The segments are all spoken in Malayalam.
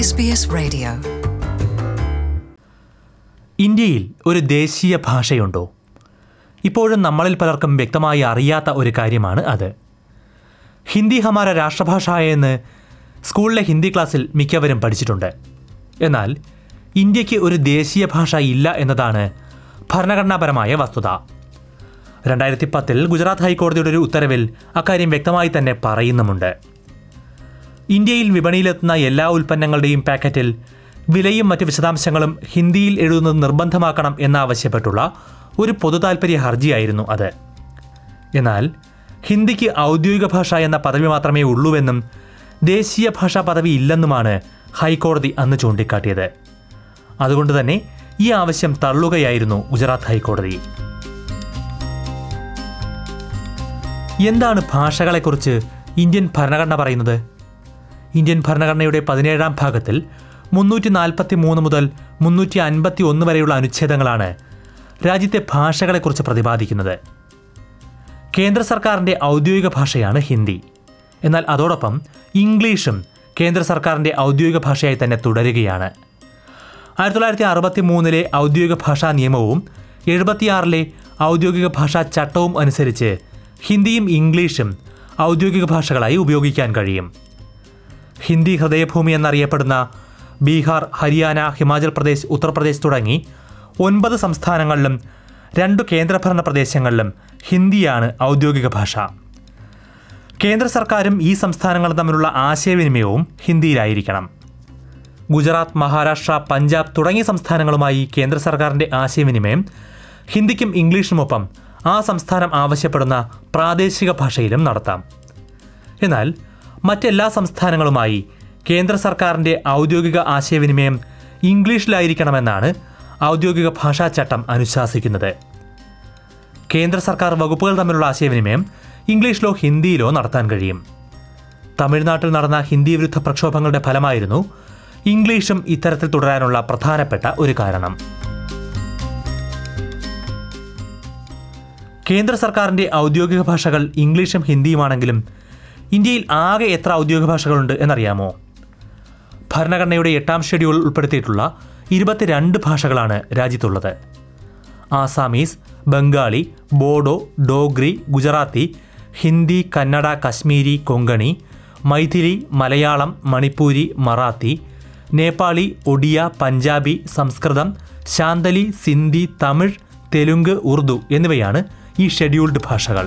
SBS Radio. ഇന്ത്യയിൽ ഒരു ദേശീയ ഭാഷയുണ്ടോ ഇപ്പോഴും നമ്മളിൽ പലർക്കും വ്യക്തമായി അറിയാത്ത ഒരു കാര്യമാണ് അത് ഹിന്ദി ഹമാര രാഷ്ട്രഭാഷ എന്ന് സ്കൂളിലെ ഹിന്ദി ക്ലാസ്സിൽ മിക്കവരും പഠിച്ചിട്ടുണ്ട് എന്നാൽ ഇന്ത്യക്ക് ഒരു ദേശീയ ഭാഷ ഇല്ല എന്നതാണ് ഭരണഘടനാപരമായ വസ്തുത രണ്ടായിരത്തി പത്തിൽ ഗുജറാത്ത് ഹൈക്കോടതിയുടെ ഒരു ഉത്തരവിൽ അക്കാര്യം വ്യക്തമായി തന്നെ പറയുന്നുമുണ്ട് ഇന്ത്യയിൽ വിപണിയിലെത്തുന്ന എല്ലാ ഉൽപ്പന്നങ്ങളുടെയും പാക്കറ്റിൽ വിലയും മറ്റ് വിശദാംശങ്ങളും ഹിന്ദിയിൽ എഴുതുന്നത് നിർബന്ധമാക്കണം എന്നാവശ്യപ്പെട്ടുള്ള ഒരു പൊതു താൽപ്പര്യ ഹർജിയായിരുന്നു അത് എന്നാൽ ഹിന്ദിക്ക് ഔദ്യോഗിക ഭാഷ എന്ന പദവി മാത്രമേ ഉള്ളൂവെന്നും ദേശീയ ഭാഷാ പദവി ഇല്ലെന്നുമാണ് ഹൈക്കോടതി അന്ന് ചൂണ്ടിക്കാട്ടിയത് അതുകൊണ്ട് തന്നെ ഈ ആവശ്യം തള്ളുകയായിരുന്നു ഗുജറാത്ത് ഹൈക്കോടതി എന്താണ് ഭാഷകളെക്കുറിച്ച് ഇന്ത്യൻ ഭരണഘടന പറയുന്നത് ഇന്ത്യൻ ഭരണഘടനയുടെ പതിനേഴാം ഭാഗത്തിൽ മുന്നൂറ്റി നാൽപ്പത്തി മൂന്ന് മുതൽ മുന്നൂറ്റി അൻപത്തി ഒന്ന് വരെയുള്ള അനുച്ഛേദങ്ങളാണ് രാജ്യത്തെ ഭാഷകളെക്കുറിച്ച് പ്രതിപാദിക്കുന്നത് കേന്ദ്ര സർക്കാരിൻ്റെ ഔദ്യോഗിക ഭാഷയാണ് ഹിന്ദി എന്നാൽ അതോടൊപ്പം ഇംഗ്ലീഷും കേന്ദ്ര സർക്കാരിൻ്റെ ഔദ്യോഗിക ഭാഷയായി തന്നെ തുടരുകയാണ് ആയിരത്തി തൊള്ളായിരത്തി അറുപത്തി മൂന്നിലെ ഔദ്യോഗിക ഭാഷാ നിയമവും എഴുപത്തിയാറിലെ ഔദ്യോഗിക ഭാഷാ ചട്ടവും അനുസരിച്ച് ഹിന്ദിയും ഇംഗ്ലീഷും ഔദ്യോഗിക ഭാഷകളായി ഉപയോഗിക്കാൻ കഴിയും ഹിന്ദി ഹൃദയഭൂമി എന്നറിയപ്പെടുന്ന ബീഹാർ ഹരിയാന ഹിമാചൽ പ്രദേശ് ഉത്തർപ്രദേശ് തുടങ്ങി ഒൻപത് സംസ്ഥാനങ്ങളിലും രണ്ടു കേന്ദ്രഭരണ പ്രദേശങ്ങളിലും ഹിന്ദിയാണ് ഔദ്യോഗിക ഭാഷ കേന്ദ്ര സർക്കാരും ഈ സംസ്ഥാനങ്ങളും തമ്മിലുള്ള ആശയവിനിമയവും ഹിന്ദിയിലായിരിക്കണം ഗുജറാത്ത് മഹാരാഷ്ട്ര പഞ്ചാബ് തുടങ്ങിയ സംസ്ഥാനങ്ങളുമായി കേന്ദ്ര സർക്കാരിൻ്റെ ആശയവിനിമയം ഹിന്ദിക്കും ഇംഗ്ലീഷിനുമൊപ്പം ആ സംസ്ഥാനം ആവശ്യപ്പെടുന്ന പ്രാദേശിക ഭാഷയിലും നടത്താം എന്നാൽ മറ്റെല്ലാ സംസ്ഥാനങ്ങളുമായി കേന്ദ്ര സർക്കാരിൻ്റെ ഔദ്യോഗിക ആശയവിനിമയം ഇംഗ്ലീഷിലായിരിക്കണമെന്നാണ് ഔദ്യോഗിക ഭാഷാചട്ടം അനുശാസിക്കുന്നത് കേന്ദ്ര സർക്കാർ വകുപ്പുകൾ തമ്മിലുള്ള ആശയവിനിമയം ഇംഗ്ലീഷിലോ ഹിന്ദിയിലോ നടത്താൻ കഴിയും തമിഴ്നാട്ടിൽ നടന്ന ഹിന്ദി വിരുദ്ധ പ്രക്ഷോഭങ്ങളുടെ ഫലമായിരുന്നു ഇംഗ്ലീഷും ഇത്തരത്തിൽ തുടരാനുള്ള പ്രധാനപ്പെട്ട ഒരു കാരണം കേന്ദ്ര സർക്കാരിൻ്റെ ഔദ്യോഗിക ഭാഷകൾ ഇംഗ്ലീഷും ഹിന്ദിയുമാണെങ്കിലും ഇന്ത്യയിൽ ആകെ എത്ര ഔദ്യോഗിക ഭാഷകളുണ്ട് എന്നറിയാമോ ഭരണഘടനയുടെ എട്ടാം ഷെഡ്യൂൾ ഉൾപ്പെടുത്തിയിട്ടുള്ള ഇരുപത്തിരണ്ട് ഭാഷകളാണ് രാജ്യത്തുള്ളത് ആസാമീസ് ബംഗാളി ബോഡോ ഡോഗ്രി ഗുജറാത്തി ഹിന്ദി കന്നഡ കശ്മീരി കൊങ്കണി മൈഥിലി മലയാളം മണിപ്പൂരി മറാത്തി നേപ്പാളി ഒഡിയ പഞ്ചാബി സംസ്കൃതം ശാന്തലി സിന്ധി തമിഴ് തെലുങ്ക് ഉറുദു എന്നിവയാണ് ഈ ഷെഡ്യൂൾഡ് ഭാഷകൾ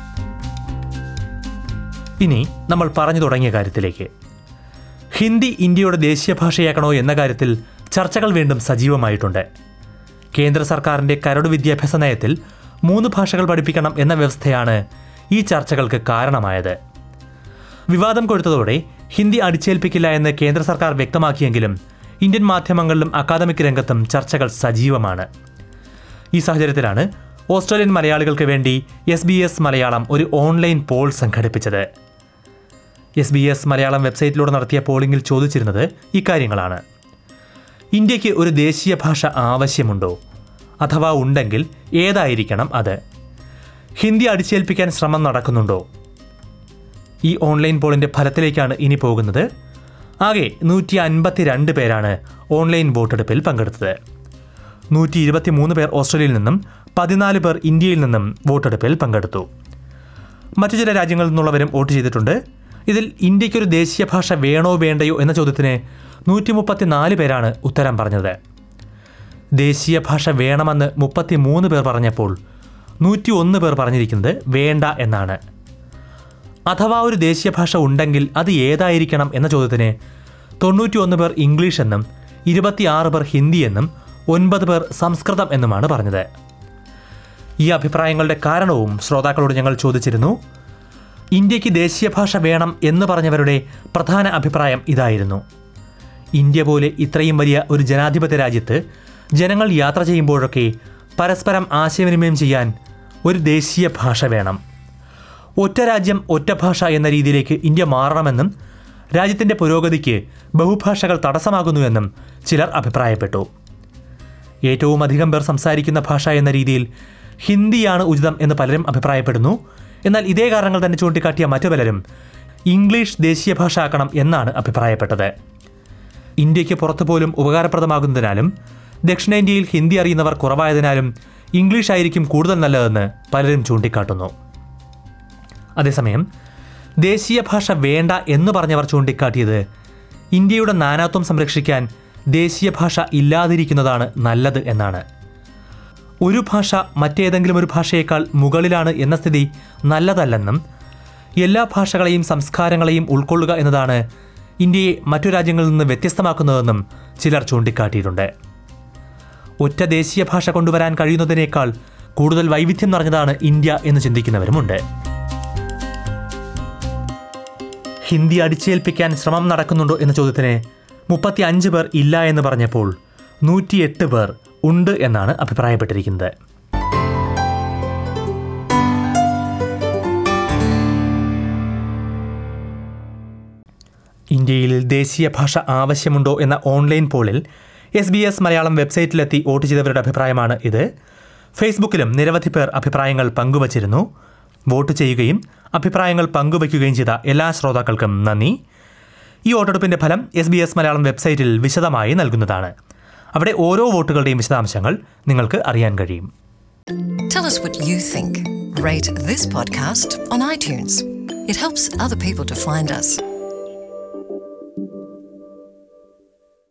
ഇനി നമ്മൾ പറഞ്ഞു തുടങ്ങിയ കാര്യത്തിലേക്ക് ഹിന്ദി ഇന്ത്യയുടെ ദേശീയ ഭാഷയാക്കണോ എന്ന കാര്യത്തിൽ ചർച്ചകൾ വീണ്ടും സജീവമായിട്ടുണ്ട് കേന്ദ്ര സർക്കാരിൻ്റെ കരട് വിദ്യാഭ്യാസ നയത്തിൽ മൂന്ന് ഭാഷകൾ പഠിപ്പിക്കണം എന്ന വ്യവസ്ഥയാണ് ഈ ചർച്ചകൾക്ക് കാരണമായത് വിവാദം കൊടുത്തതോടെ ഹിന്ദി അടിച്ചേൽപ്പിക്കില്ല എന്ന് കേന്ദ്ര സർക്കാർ വ്യക്തമാക്കിയെങ്കിലും ഇന്ത്യൻ മാധ്യമങ്ങളിലും അക്കാദമിക് രംഗത്തും ചർച്ചകൾ സജീവമാണ് ഈ സാഹചര്യത്തിലാണ് ഓസ്ട്രേലിയൻ മലയാളികൾക്ക് വേണ്ടി എസ് ബി എസ് മലയാളം ഒരു ഓൺലൈൻ പോൾ സംഘടിപ്പിച്ചത് എസ് ബി എസ് മലയാളം വെബ്സൈറ്റിലൂടെ നടത്തിയ പോളിംഗിൽ ചോദിച്ചിരുന്നത് ഇക്കാര്യങ്ങളാണ് ഇന്ത്യക്ക് ഒരു ദേശീയ ഭാഷ ആവശ്യമുണ്ടോ അഥവാ ഉണ്ടെങ്കിൽ ഏതായിരിക്കണം അത് ഹിന്ദി അടിച്ചേൽപ്പിക്കാൻ ശ്രമം നടക്കുന്നുണ്ടോ ഈ ഓൺലൈൻ പോളിൻ്റെ ഫലത്തിലേക്കാണ് ഇനി പോകുന്നത് ആകെ നൂറ്റി അൻപത്തി രണ്ട് പേരാണ് ഓൺലൈൻ വോട്ടെടുപ്പിൽ പങ്കെടുത്തത് നൂറ്റി ഇരുപത്തി മൂന്ന് പേർ ഓസ്ട്രേലിയയിൽ നിന്നും പതിനാല് പേർ ഇന്ത്യയിൽ നിന്നും വോട്ടെടുപ്പിൽ പങ്കെടുത്തു മറ്റു ചില രാജ്യങ്ങളിൽ നിന്നുള്ളവരും വോട്ട് ചെയ്തിട്ടുണ്ട് ഇതിൽ ഇന്ത്യക്കൊരു ദേശീയ ഭാഷ വേണോ വേണ്ടയോ എന്ന ചോദ്യത്തിന് നൂറ്റി മുപ്പത്തിനാല് പേരാണ് ഉത്തരം പറഞ്ഞത് ദേശീയ ഭാഷ വേണമെന്ന് മുപ്പത്തി മൂന്ന് പേർ പറഞ്ഞപ്പോൾ നൂറ്റി ഒന്ന് പേർ പറഞ്ഞിരിക്കുന്നത് വേണ്ട എന്നാണ് അഥവാ ഒരു ദേശീയ ഭാഷ ഉണ്ടെങ്കിൽ അത് ഏതായിരിക്കണം എന്ന ചോദ്യത്തിന് തൊണ്ണൂറ്റി ഒന്ന് പേർ ഇംഗ്ലീഷ് എന്നും ഇരുപത്തിയാറ് പേർ ഹിന്ദി എന്നും ഒൻപത് പേർ സംസ്കൃതം എന്നുമാണ് പറഞ്ഞത് ഈ അഭിപ്രായങ്ങളുടെ കാരണവും ശ്രോതാക്കളോട് ഞങ്ങൾ ചോദിച്ചിരുന്നു ഇന്ത്യക്ക് ദേശീയ ഭാഷ വേണം എന്ന് പറഞ്ഞവരുടെ പ്രധാന അഭിപ്രായം ഇതായിരുന്നു ഇന്ത്യ പോലെ ഇത്രയും വലിയ ഒരു ജനാധിപത്യ രാജ്യത്ത് ജനങ്ങൾ യാത്ര ചെയ്യുമ്പോഴൊക്കെ പരസ്പരം ആശയവിനിമയം ചെയ്യാൻ ഒരു ദേശീയ ഭാഷ വേണം ഒറ്റ രാജ്യം ഒറ്റ ഭാഷ എന്ന രീതിയിലേക്ക് ഇന്ത്യ മാറണമെന്നും രാജ്യത്തിൻ്റെ പുരോഗതിക്ക് ബഹുഭാഷകൾ തടസ്സമാകുന്നുവെന്നും ചിലർ അഭിപ്രായപ്പെട്ടു ഏറ്റവും അധികം പേർ സംസാരിക്കുന്ന ഭാഷ എന്ന രീതിയിൽ ഹിന്ദിയാണ് ഉചിതം എന്ന് പലരും അഭിപ്രായപ്പെടുന്നു എന്നാൽ ഇതേ കാരണങ്ങൾ തന്നെ ചൂണ്ടിക്കാട്ടിയ മറ്റു പലരും ഇംഗ്ലീഷ് ദേശീയ ഭാഷ ആക്കണം എന്നാണ് അഭിപ്രായപ്പെട്ടത് ഇന്ത്യക്ക് പുറത്തു പോലും ഉപകാരപ്രദമാകുന്നതിനാലും ദക്ഷിണേന്ത്യയിൽ ഹിന്ദി അറിയുന്നവർ കുറവായതിനാലും ഇംഗ്ലീഷ് ആയിരിക്കും കൂടുതൽ നല്ലതെന്ന് പലരും ചൂണ്ടിക്കാട്ടുന്നു അതേസമയം ദേശീയ ഭാഷ വേണ്ട എന്ന് പറഞ്ഞവർ ചൂണ്ടിക്കാട്ടിയത് ഇന്ത്യയുടെ നാനാത്വം സംരക്ഷിക്കാൻ ദേശീയ ഭാഷ ഇല്ലാതിരിക്കുന്നതാണ് നല്ലത് എന്നാണ് ഒരു ഭാഷ മറ്റേതെങ്കിലും ഒരു ഭാഷയേക്കാൾ മുകളിലാണ് എന്ന സ്ഥിതി നല്ലതല്ലെന്നും എല്ലാ ഭാഷകളെയും സംസ്കാരങ്ങളെയും ഉൾക്കൊള്ളുക എന്നതാണ് ഇന്ത്യയെ മറ്റു രാജ്യങ്ങളിൽ നിന്ന് വ്യത്യസ്തമാക്കുന്നതെന്നും ചിലർ ചൂണ്ടിക്കാട്ടിയിട്ടുണ്ട് ഒറ്റ ദേശീയ ഭാഷ കൊണ്ടുവരാൻ കഴിയുന്നതിനേക്കാൾ കൂടുതൽ വൈവിധ്യം നിറഞ്ഞതാണ് ഇന്ത്യ എന്ന് ചിന്തിക്കുന്നവരുമുണ്ട് ഹിന്ദി അടിച്ചേൽപ്പിക്കാൻ ശ്രമം നടക്കുന്നുണ്ടോ എന്ന ചോദ്യത്തിന് മുപ്പത്തി അഞ്ച് പേർ ഇല്ല എന്ന് പറഞ്ഞപ്പോൾ നൂറ്റിയെട്ട് പേർ ഉണ്ട് എന്നാണ് അഭിപ്രായപ്പെട്ടിരിക്കുന്നത് ഇന്ത്യയിൽ ദേശീയ ഭാഷ ആവശ്യമുണ്ടോ എന്ന ഓൺലൈൻ പോളിൽ എസ് ബി എസ് മലയാളം വെബ്സൈറ്റിലെത്തി വോട്ട് ചെയ്തവരുടെ അഭിപ്രായമാണ് ഇത് ഫേസ്ബുക്കിലും നിരവധി പേർ അഭിപ്രായങ്ങൾ പങ്കുവച്ചിരുന്നു വോട്ട് ചെയ്യുകയും അഭിപ്രായങ്ങൾ പങ്കുവയ്ക്കുകയും ചെയ്ത എല്ലാ ശ്രോതാക്കൾക്കും നന്ദി ഈ വോട്ടെടുപ്പിന്റെ ഫലം എസ് ബി എസ് മലയാളം വെബ്സൈറ്റിൽ വിശദമായി നൽകുന്നതാണ് അവിടെ ഓരോ വോട്ടുകളുടെയും വിശദാംശങ്ങൾ നിങ്ങൾക്ക് അറിയാൻ കഴിയും Tell us what you think. Rate this podcast on iTunes. It helps other people to find us.